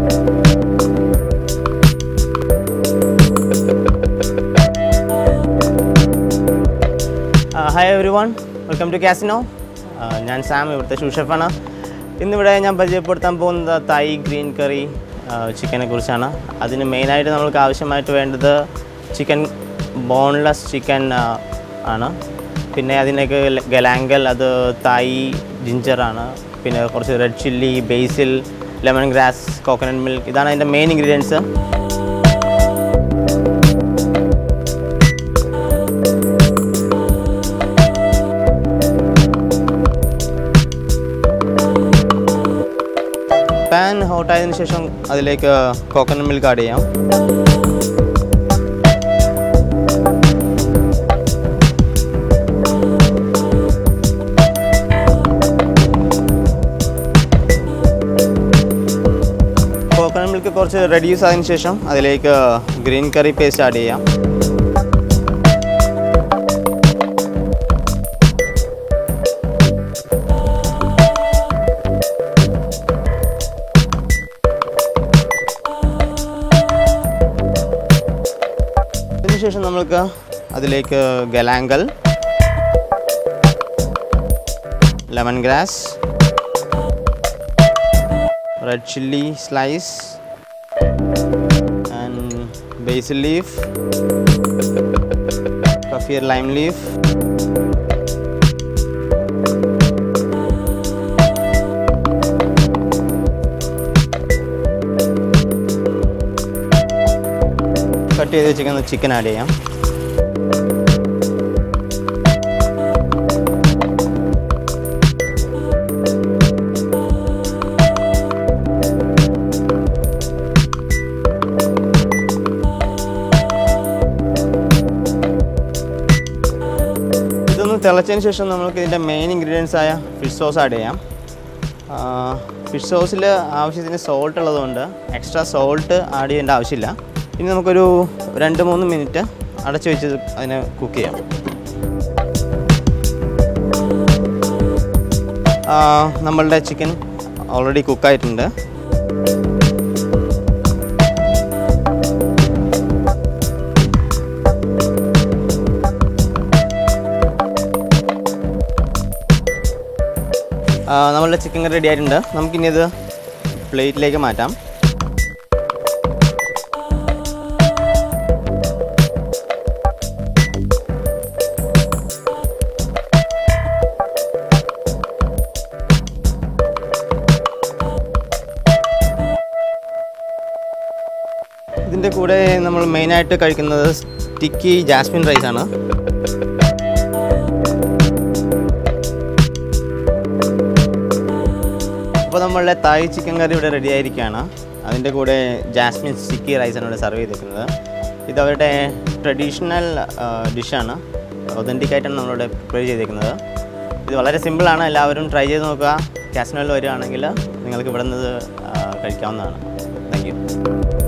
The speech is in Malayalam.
hi everyone welcome to Casino ഞാൻ സാം ഇവിടുത്തെ ഷൂ ഷെഫാണ് ഇന്നിവിടെ ഞാൻ പരിചയപ്പെടുത്താൻ പോകുന്നത് തായ് ഗ്രീൻ കറി ചിക്കനെ കുറിച്ചാണ് അതിന് മെയിനായിട്ട് നമ്മൾക്ക് ആവശ്യമായിട്ട് വേണ്ടത് ചിക്കൻ ബോൺലെസ് ചിക്കൻ ആണ് പിന്നെ അതിനൊക്കെ ഗലാങ്കൽ അത് തായ് ജിഞ്ചറാണ് പിന്നെ കുറച്ച് red chilli basil lemongrass coconut milk ഇതാണ് അതിൻ്റെ മെയിൻ ഇൻഗ്രീഡിയൻസ് പാൻ ഹോട്ടായതിനു ശേഷം അതിലേക്ക് കോക്കനട്ട് മിൽക്ക് ആഡ് ചെയ്യാം കോക്കനട്ട് മിൽക്ക് കുറച്ച് റെഡ്യൂസ് ആയതിനു ശേഷം അതിലേക്ക് ഗ്രീൻ കറി പേസ്റ്റ് ആഡ് ചെയ്യാം അതിനുശേഷം നമ്മൾക്ക് അതിലേക്ക് galangal lemongrass red chilli slice and basil leaf kaffir lime leaf cut ചെയ്ത് വെച്ചിരിക്കുന്ന ചിക്കൻ ആഡ് ചെയ്യാം ഇതൊന്ന് തിളച്ചതിന് ശേഷം നമുക്ക് ഇതിൻ്റെ മെയിൻ ഇൻഗ്രീഡിയൻസ് ആയ ഫിഷ് സോസ് ആഡ് ചെയ്യാം ഫിഷ് സോസിൽ ആവശ്യത്തിന് സോൾട്ട് ഉള്ളതുകൊണ്ട് എക്സ്ട്രാ സോൾട്ട് ആഡ് ചെയ്യേണ്ട ആവശ്യമില്ല ഇനി നമുക്കൊരു രണ്ട് മൂന്ന് മിനിറ്റ് അടച്ചു വെച്ച് അതിനെ കുക്ക് ചെയ്യാം ആ, നമ്മളുടെ ചിക്കൻ ഓൾറെഡി കുക്കായിട്ടുണ്ട് ആ, നമ്മളുടെ ചിക്കൻ കറി റെഡി ആയിട്ടുണ്ട് നമുക്കിനി ഇത് പ്ലേറ്റിലേക്ക് മാറ്റാം ഇതിൻ്റെ കൂടെ നമ്മൾ മെയിനായിട്ട് കഴിക്കുന്നത് സ്റ്റിക്കി ജാസ്മിൻ റൈസ് ആണ് അപ്പോൾ നമ്മളുടെ തായ് ചിക്കൻ കറി ഇവിടെ റെഡി ആയിരിക്കുകയാണ് അതിൻ്റെ കൂടെ ജാസ്മിൻ സ്റ്റിക്കി റൈസാണ് ഇവിടെ സെർവ് ചെയ്തിരിക്കുന്നത് ഇത് അവരുടെ ട്രഡീഷണൽ ഡിഷാണ് ഒതൻറ്റിക് ആയിട്ടാണ് നമ്മളിവിടെ പ്രിപ്പയർ ചെയ്തിരിക്കുന്നത് ഇത് വളരെ സിമ്പിളാണ് എല്ലാവരും ട്രൈ ചെയ്ത് നോക്കുക കാശ്മീരിൽ വരികയാണെങ്കിൽ നിങ്ങൾക്ക് ഇവിടെ നിന്ന് കഴിക്കാവുന്നതാണ് താങ്ക് യു